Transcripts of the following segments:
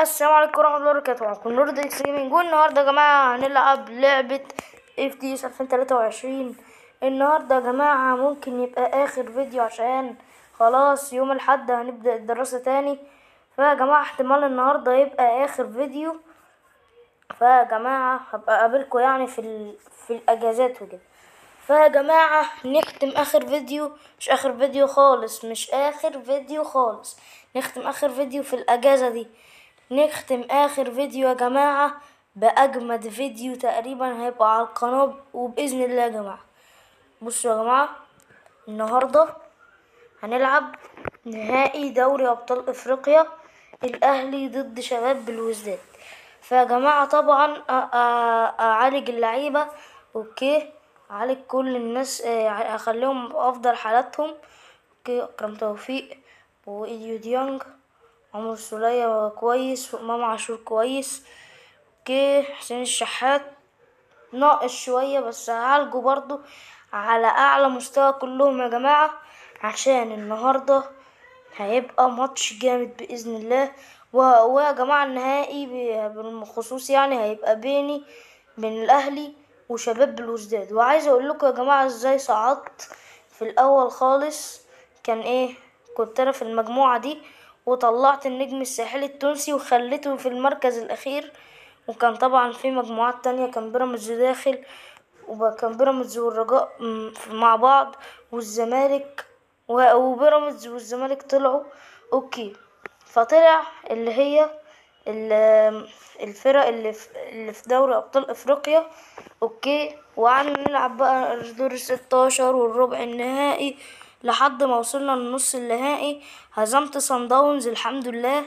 السلام عليكم ورحمة الله وبركاته معكم نور اكس جيمنج والنهاردة يا جماعة هنلعب لعبة اف تي اس 2023 النهاردة يا جماعة ممكن يبقى آخر فيديو عشان خلاص يوم الأحد هنبدأ الدراسة تاني فيا جماعة احتمال النهاردة يبقى آخر فيديو فيا جماعة هبقى أقابلكوا يعني في ال... في الأجازات وكده فيا جماعة نختم آخر فيديو مش آخر فيديو خالص مش آخر فيديو خالص نختم آخر فيديو في الأجازة دي نختم آخر فيديو يا جماعة بأجمد فيديو تقريبا هيبقى على القناة وبإذن الله يا جماعة بصوا يا جماعة النهاردة هنلعب نهائي دوري أبطال إفريقيا الأهلي ضد شباب بلوزداد فيا جماعة طبعا أ- أ- أعالج اللعيبة أوكي أعالج كل الناس آه، أخليهم بأفضل حالاتهم أوكي أكرم توفيق وإيديو ديانج عمرو السولية كويس وإمام عاشور كويس اوكي حسين الشحات ناقص شوية بس هعالجه برضو على أعلى مستوى كلهم يا جماعة عشان النهاردة هيبقى ماتش جامد بإذن الله و- ويا جماعة النهائي ب- بالخصوص يعني هيبقى بيني بين الأهلي وشباب بلوزداد وعايز أقول لكم يا جماعة ازاي صعدت في الأول خالص كان ايه كنت أنا في المجموعة دي وطلعت النجم الساحلي التونسي وخليته في المركز الأخير وكان طبعا في مجموعات تانية كان بيراميدز داخل وكان بيراميدز والرجاء م- مع بعض والزمالك و- وبيراميدز والزمالك طلعوا اوكي فطلع اللي هي ال- الفرق اللي في اللي في دوري ابطال افريقيا اوكي وقعدنا نلعب بقى دور الستاشر والربع النهائي لحد ما وصلنا للنص النهائي هزمت صن داونز الحمد لله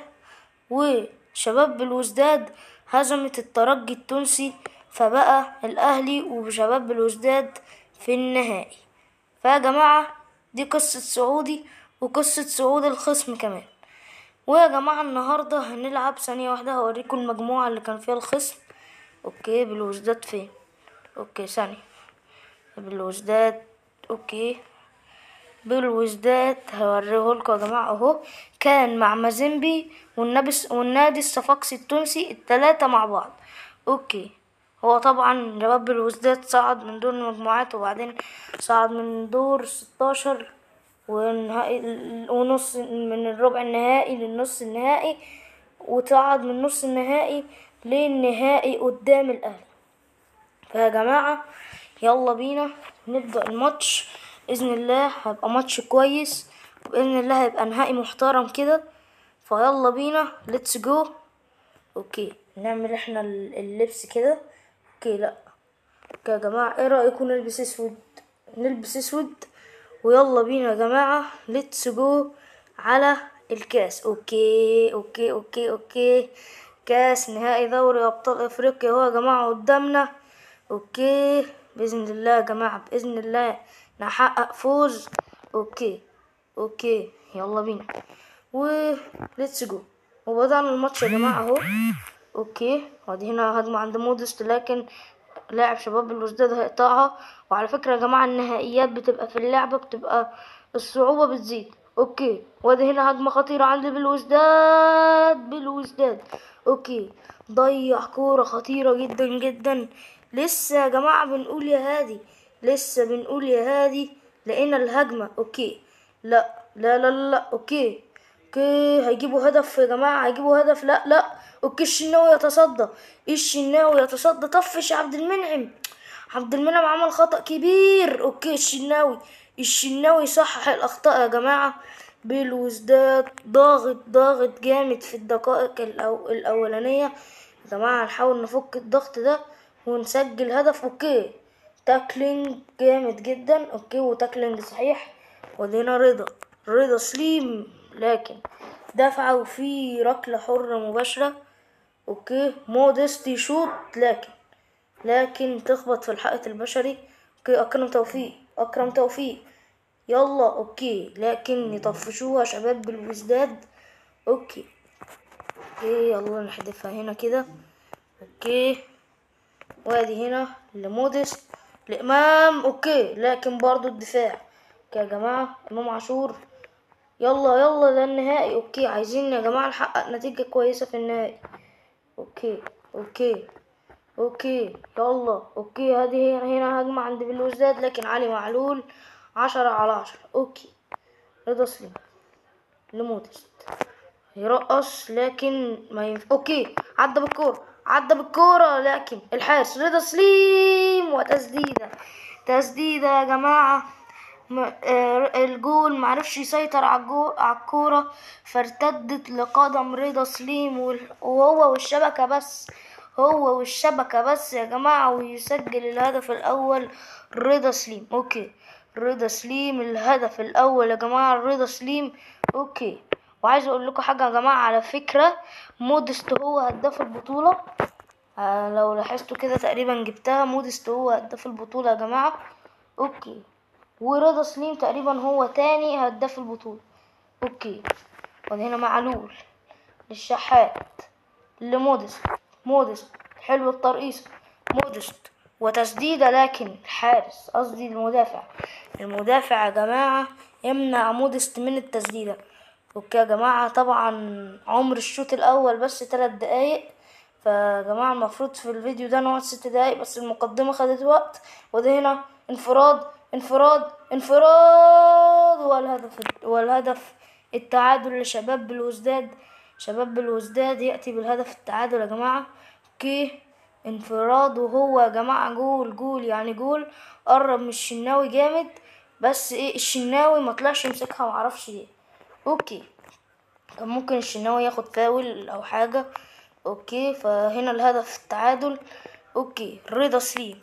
وشباب بلوزداد هزمت الترجي التونسي فبقى الأهلي وشباب بلوزداد في النهائي فيا جماعة دي قصة صعودي وقصة صعود الخصم كمان ويا جماعة النهاردة هنلعب ثانية واحدة هوريكم المجموعة اللي كان فيها الخصم اوكي بلوزداد فين اوكي ثانية بلوزداد اوكي بالوزداد هوريهولكوا يا جماعة اهو كان مع مازيمبي والنبي والنادي الصفاقسي التونسي التلاتة مع بعض اوكي هو طبعا شباب بالوزداد صعد من دور المجموعات وبعدين صعد من دور ستاشر ونهائي ونص من الربع النهائي للنص النهائي وصعد من نص النهائي للنهائي قدام الأهلي فيا جماعة يلا بينا نبدأ الماتش بإذن الله هيبقى ماتش كويس وبإذن الله هيبقى نهائي محترم كده فيلا بينا ليتس جو اوكي نعمل احنا ال- اللبس كده اوكي لا اوكي يا جماعة ايه رأيكم نلبس اسود نلبس اسود ويلا بينا يا جماعة ليتس جو على الكاس اوكي اوكي اوكي اوكي كاس نهائي دوري ابطال افريقيا اهو يا جماعة قدامنا اوكي باذن الله يا جماعة باذن الله نحقق فوز اوكي اوكي يلا بينا و ليتس جو وبدأنا الماتش يا جماعة اهو اوكي وادي هنا هجمة عند مودست لكن لاعب شباب الوزداد هيقطعها وعلى فكرة يا جماعة النهائيات بتبقى في اللعبة بتبقى الصعوبة بتزيد اوكي وادي هنا هجمة خطيرة عند بالوزداد بالوزداد اوكي ضيع كورة خطيرة جدا جدا لسه يا جماعة بنقول يا هادي لسه بنقول يا هادي لقينا الهجمة اوكي لا لا لا لا, لا. اوكي اوكي هيجيبوا هدف يا جماعة هيجيبوا هدف لا لا اوكي الشناوي يتصدى الشناوي يتصدى طفش عبد المنعم عبد المنعم عمل خطأ كبير اوكي الشناوي الشناوي صحح الاخطاء يا جماعة بالوزداد ضاغط ضاغط جامد في الدقائق الأو... الاولانية يا جماعة نحاول نفك الضغط ده ونسجل هدف اوكي تاكلينج جامد جدا اوكي وتاكلينج صحيح ودينا رضا رضا سليم لكن دفعة وفي ركلة حرة مباشرة اوكي مودست يشوط لكن لكن تخبط في الحائط البشري اوكي اكرم توفيق اكرم توفيق يلا اوكي لكن يطفشوها شباب بالوزداد اوكي اوكي يلا نحذفها هنا كده اوكي وادي هنا لمودست لامام اوكي لكن برضو الدفاع اوكي يا جماعة امام عاشور يلا يلا ده النهائي اوكي عايزين يا جماعة نحقق نتيجة كويسة في النهائي اوكي اوكي اوكي يلا اوكي هذه هنا هجمة عند بالوزداد لكن علي معلول عشرة على عشرة اوكي رضا سليم لمودست يرقص لكن ما ينفع اوكي عدى بالكورة عدى بالكورة لكن الحارس رضا سليم وتسديدة تسديدة يا جماعة م... آه الجول معرفش يسيطر على الجول على الكورة فارتدت لقدم رضا سليم وال... وهو والشبكة بس هو والشبكة بس يا جماعة ويسجل الهدف الأول رضا سليم أوكي رضا سليم الهدف الأول يا جماعة رضا سليم أوكي وعايز أقول لكم حاجة يا جماعة على فكرة مودست هو هداف البطولة آه لو لاحظتوا كده تقريبا جبتها مودست هو هداف البطولة يا جماعة أوكي ورضا سليم تقريبا هو تاني هداف البطولة أوكي وهنا معلول للشحات لمودست مودست حلو الترقيصة مودست وتسديدة لكن الحارس قصدي المدافع المدافع يا جماعة يمنع مودست من التسديدة اوكي يا جماعة طبعا عمر الشوط الأول بس تلات دقايق فيا جماعة المفروض في الفيديو ده نقعد ست دقايق بس المقدمة خدت وقت وده هنا انفراد انفراد انفراد والهدف والهدف التعادل لشباب بالوزداد شباب بالوزداد يأتي بالهدف التعادل يا جماعة اوكي انفراد وهو يا جماعة جول جول يعني جول قرب من الشناوي جامد بس ايه الشناوي ما طلعش يمسكها معرفش ليه اوكي كان ممكن الشناوي ياخد فاول او حاجة اوكي فهنا الهدف التعادل اوكي رضا سليم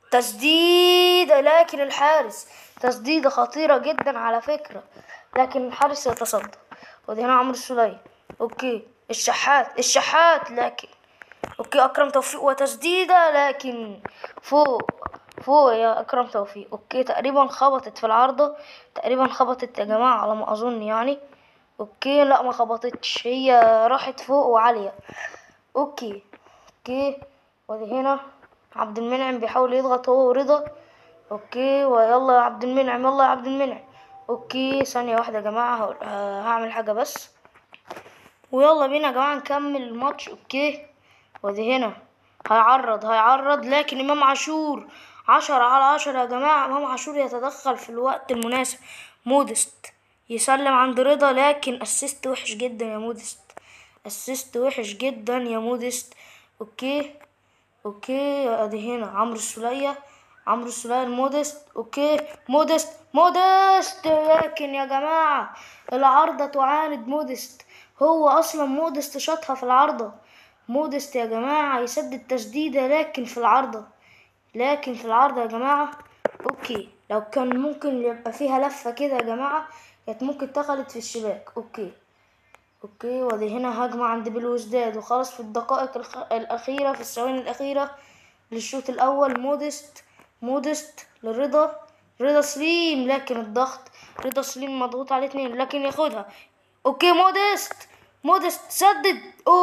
تسديدة لكن الحارس تسديدة خطيرة جدا على فكرة لكن الحارس يتصدى ودي هنا عمرو السولية اوكي الشحات الشحات لكن اوكي اكرم توفيق وتسديدة لكن فوق فوق يا اكرم توفيق اوكي تقريبا خبطت في العارضة تقريبا خبطت يا جماعة على ما اظن يعني اوكي لا ما خبطتش هي راحت فوق وعالية اوكي اوكي ودي هنا عبد المنعم بيحاول يضغط هو ورضا اوكي ويلا يا عبد المنعم يلا يا عبد المنعم اوكي ثانية واحدة يا جماعة هعمل حاجة بس ويلا بينا يا جماعة نكمل الماتش اوكي ودي هنا هيعرض هيعرض لكن امام عاشور عشرة على عشرة يا جماعة امام عاشور يتدخل في الوقت المناسب مودست يسلم عند رضا لكن اسيست وحش جدا يا مودست اسيست وحش جدا يا مودست اوكي اوكي ادي هنا عمرو السولية عمرو السولية المودست اوكي مودست مودست لكن يا جماعة العارضة تعاند مودست هو اصلا مودست شاطها في العارضة مودست يا جماعة يسدد تسديدة لكن في العارضة لكن في العارضة يا جماعة اوكي لو كان ممكن يبقى فيها لفة كده يا جماعة كانت ممكن دخلت في الشباك اوكي اوكي ودي هنا هجمة عند بالوزداد وخلاص في الدقائق الخ... الأخيرة في الثواني الأخيرة للشوط الأول مودست مودست للرضا رضا سليم لكن الضغط رضا سليم مضغوط عليه اتنين لكن ياخدها اوكي مودست مودست سدد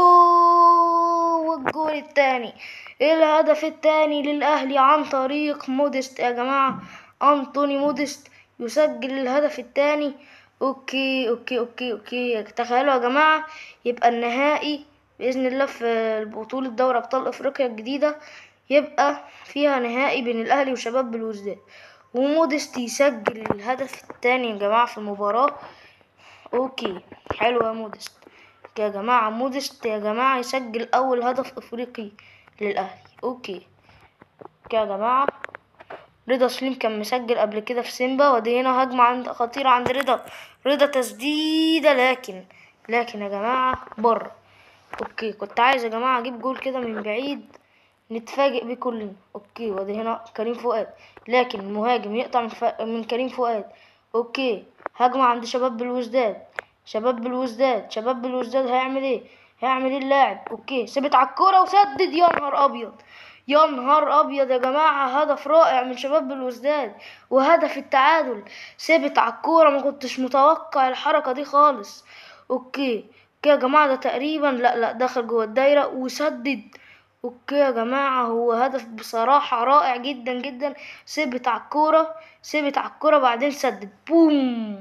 اوه والجول التاني الهدف التاني للأهلي عن طريق مودست يا جماعة أنطوني مودست يسجل الهدف التاني اوكي اوكي اوكي اوكي تخيلوا يا جماعة يبقى النهائي بإذن الله في بطولة دوري أبطال أفريقيا الجديدة يبقى فيها نهائي بين الأهلي وشباب بالوزداد ومودست يسجل الهدف التاني يا جماعة في المباراة اوكي حلو يا مودست يا جماعة مودست يا جماعة يسجل أول هدف أفريقي للأهلي أوكي يا جماعة رضا سليم كان مسجل قبل كده في سيمبا ودي هنا هجمة عند خطيرة عند رضا رضا تسديدة لكن لكن يا جماعة بره أوكي كنت عايز يا جماعة أجيب جول كده من بعيد نتفاجئ بيه كلنا أوكي ودي هنا كريم فؤاد لكن المهاجم يقطع من, ف... من كريم فؤاد أوكي هجمة عند شباب بالوزداد شباب بالوزداد شباب بالوزداد هيعمل ايه هيعمل ايه اللاعب اوكي ثبت على الكوره وسدد يا نهار ابيض يا نهار ابيض يا جماعه هدف رائع من شباب بالوزداد وهدف التعادل ثبت على الكوره ما كنتش متوقع الحركه دي خالص اوكي اوكي يا جماعه ده تقريبا لا لا دخل جوه الدايره وسدد اوكي يا جماعه هو هدف بصراحه رائع جدا جدا ثبت على الكوره ثبت على الكوره بعدين سدد بوم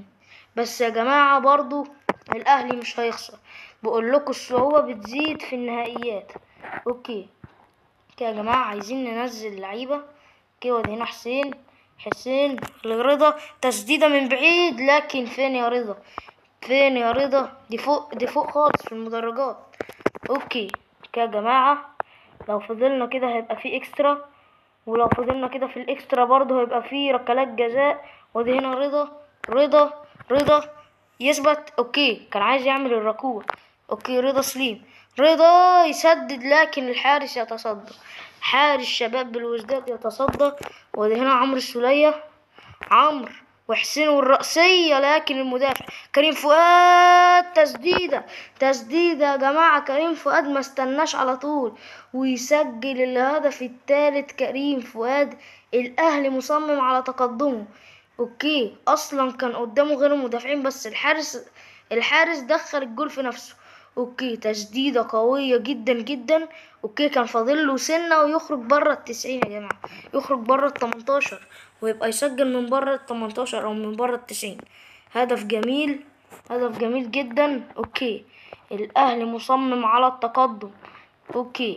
بس يا جماعة برضو الاهلي مش هيخسر بقول لكم الصعوبة بتزيد في النهائيات اوكي كده يا جماعة عايزين ننزل لعيبة كده وادي هنا حسين حسين لرضا تسديدة من بعيد لكن فين يا رضا فين يا رضا دي فوق دي فوق خالص في المدرجات اوكي كده يا جماعة لو فضلنا كده هيبقى في اكسترا ولو فضلنا كده في الاكسترا برضه هيبقى في ركلات جزاء ودي هنا رضا رضا رضا يثبت اوكي كان عايز يعمل الركوع اوكي رضا سليم رضا يسدد لكن الحارس يتصدى حارس شباب بالوزداد يتصدى ودي هنا عمرو السولية عمرو وحسين والرأسية لكن المدافع كريم فؤاد تسديدة تسديدة يا جماعة كريم فؤاد ما استناش على طول ويسجل الهدف الثالث كريم فؤاد الأهلي مصمم على تقدمه اوكي اصلا كان قدامه غير المدافعين بس الحارس الحارس دخل الجول في نفسه اوكي تسديدة قوية جدا جدا اوكي كان فاضل له سنة ويخرج بره التسعين يا جماعة يخرج بره التمنتاشر ويبقى يسجل من بره التمنتاشر او من بره التسعين هدف جميل هدف جميل جدا اوكي الاهلي مصمم على التقدم اوكي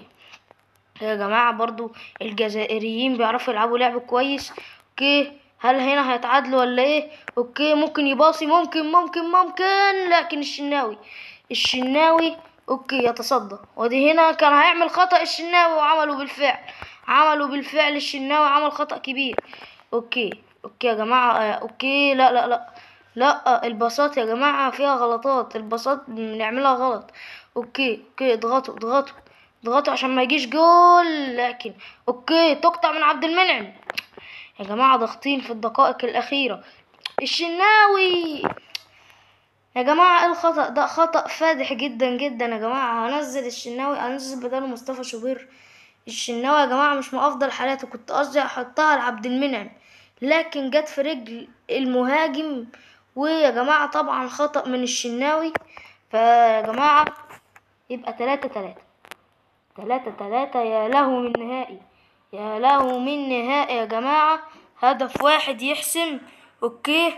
يا جماعة برضو الجزائريين بيعرفوا يلعبوا لعب كويس اوكي هل هنا هيتعادلوا ولا ايه اوكي ممكن يباصي ممكن ممكن ممكن لكن الشناوي الشناوي اوكي يتصدى ودي هنا كان هيعمل خطأ الشناوي وعمله بالفعل عملوا بالفعل الشناوي عمل خطأ كبير اوكي اوكي يا جماعة آه، اوكي لا لا لا لا الباصات يا جماعة فيها غلطات الباصات بنعملها غلط اوكي اوكي اضغطوا اضغطوا اضغطوا عشان ما يجيش جول لكن اوكي تقطع من عبد المنعم يا جماعة ضاغطين في الدقائق الأخيرة الشناوي يا جماعة ايه الخطأ ده خطأ فادح جدا جدا يا جماعة هنزل الشناوي هنزل بداله مصطفى شوبير الشناوي يا جماعة مش من أفضل حالاته كنت قصدي أحطها لعبد المنعم لكن جت في رجل المهاجم ويا جماعة طبعا خطأ من الشناوي فيا جماعة يبقى تلاتة تلاتة تلاتة تلاتة يا له من نهائي يا له من نهائي يا جماعة هدف واحد يحسم اوكي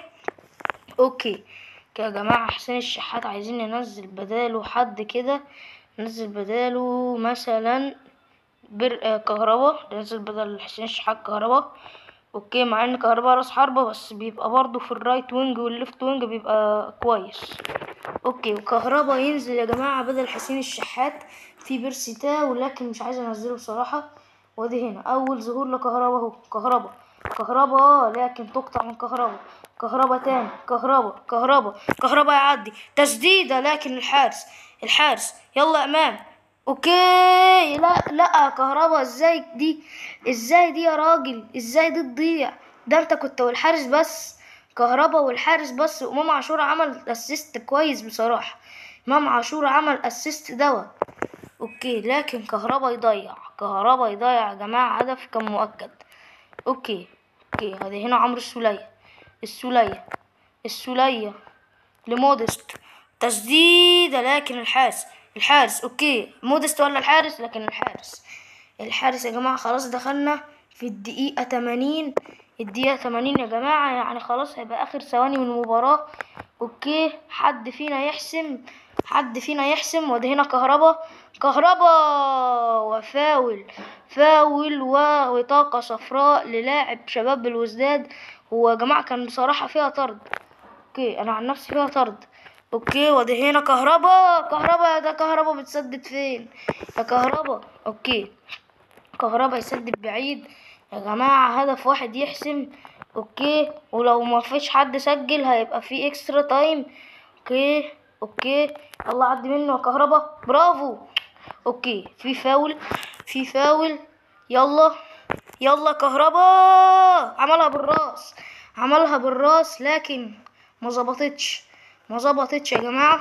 اوكي كده يا جماعة حسين الشحات عايزين ننزل بداله حد كده ننزل بداله مثلا بر آه، كهربا ننزل بدل حسين الشحات كهربا اوكي مع ان كهربا راس حربة بس بيبقى برضه في الرايت وينج والليفت وينج بيبقى كويس اوكي وكهربا ينزل يا جماعة بدل حسين الشحات في بيرسي تاو لكن مش عايز انزله بصراحة وادي هنا اول ظهور لكهربا اهو كهربا كهربا اه لكن تقطع من كهربا كهربا تاني كهربا كهربا كهربا يعدي تسديدة لكن الحارس الحارس يلا امام اوكي لا لا كهربا ازاي دي ازاي دي يا راجل ازاي دي تضيع ده انت كنت والحارس بس كهربا والحارس بس وامام عاشور عمل اسيست كويس بصراحة امام عاشور عمل اسيست دوا اوكي لكن كهربا يضيع كهربا يضيع يا جماعة هدف كان مؤكد اوكي اوكي هذه هنا عمرو السولية السولية السولية لمودست تسديدة لكن الحارس الحارس اوكي مودست ولا الحارس لكن الحارس الحارس يا جماعة خلاص دخلنا في الدقيقة تمانين الدقيقة تمانين يا جماعة يعني خلاص هيبقى آخر ثواني من المباراة اوكي حد فينا يحسم حد فينا يحسم وده هنا كهربا كهربا وفاول فاول وبطاقة صفراء للاعب شباب الوزداد هو يا جماعة كان بصراحة فيها طرد اوكي انا عن نفسي فيها طرد اوكي وده هنا كهربا كهربا ده كهربا بتسدد فين يا كهربا اوكي كهربا يسدد بعيد يا جماعة هدف واحد يحسم اوكي ولو ما فيش حد سجل هيبقى في اكسترا تايم اوكي اوكي يلا عدي منه يا كهربا برافو اوكي في فاول في فاول يلا يلا كهربا عملها بالراس عملها بالراس لكن ما ظبطتش ما ظبطتش يا جماعة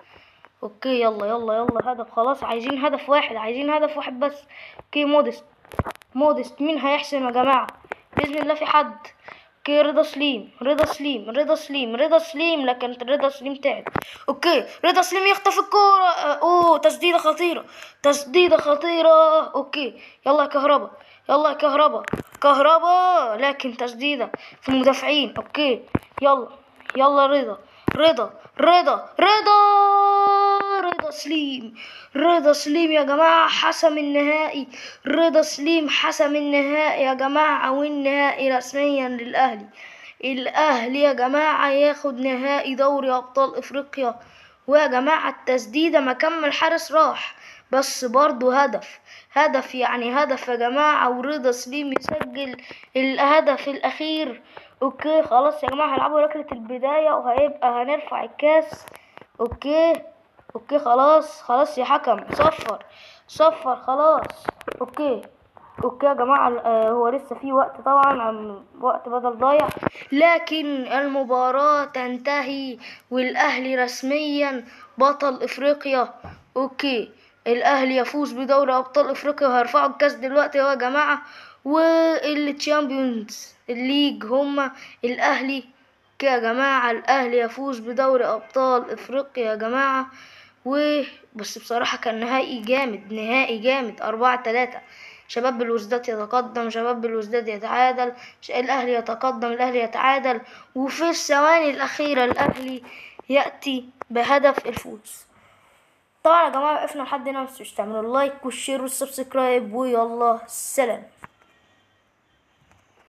اوكي يلا يلا يلا هدف خلاص عايزين هدف واحد عايزين هدف واحد بس اوكي مودست مودست مين هيحسم يا جماعة بإذن الله في حد اوكي رضا سليم رضا سليم رضا سليم رضا سليم لكن رضا سليم تعب اوكي رضا سليم يخطف الكورة آه، اوه تسديدة خطيرة تسديدة خطيرة اوكي يلا يا كهربا يلا يا كهربا كهربا لكن تسديدة في المدافعين اوكي يلا يلا رضا رضا رضا رضا رضا سليم رضا سليم يا جماعة حسم النهائي رضا سليم حسم النهائي يا جماعة والنهائي رسميا للأهلي الأهلي يا جماعة ياخد نهائي دوري أبطال إفريقيا ويا جماعة التسديدة ما كمل حارس راح بس برضو هدف هدف يعني هدف يا جماعة ورضا سليم يسجل الهدف الأخير اوكي خلاص يا جماعة هنلعبوا ركلة البداية وهيبقى هنرفع الكاس اوكي اوكي خلاص خلاص يا حكم صفر صفر خلاص اوكي اوكي يا جماعة آه، هو لسه في وقت طبعا عن وقت بدل ضايع لكن المباراة تنتهي والاهلي رسميا بطل افريقيا اوكي الاهلي يفوز بدوري ابطال افريقيا وهيرفعوا الكاس دلوقتي اهو يا جماعة والتشامبيونز الليج هما الاهلي يا جماعة الاهلي يفوز بدوري ابطال افريقيا يا جماعة و بس بصراحة كان نهائي جامد نهائي جامد أربعة تلاتة شباب الوزداد يتقدم شباب الوزداد يتعادل ش- الأهلي يتقدم الأهلي يتعادل وفي الثواني الأخيرة الأهلي يأتي بهدف الفوز طبعا يا جماعة وقفنا لحد هنا متنسوش تعملوا اللايك والشير والسبسكرايب ويلا سلام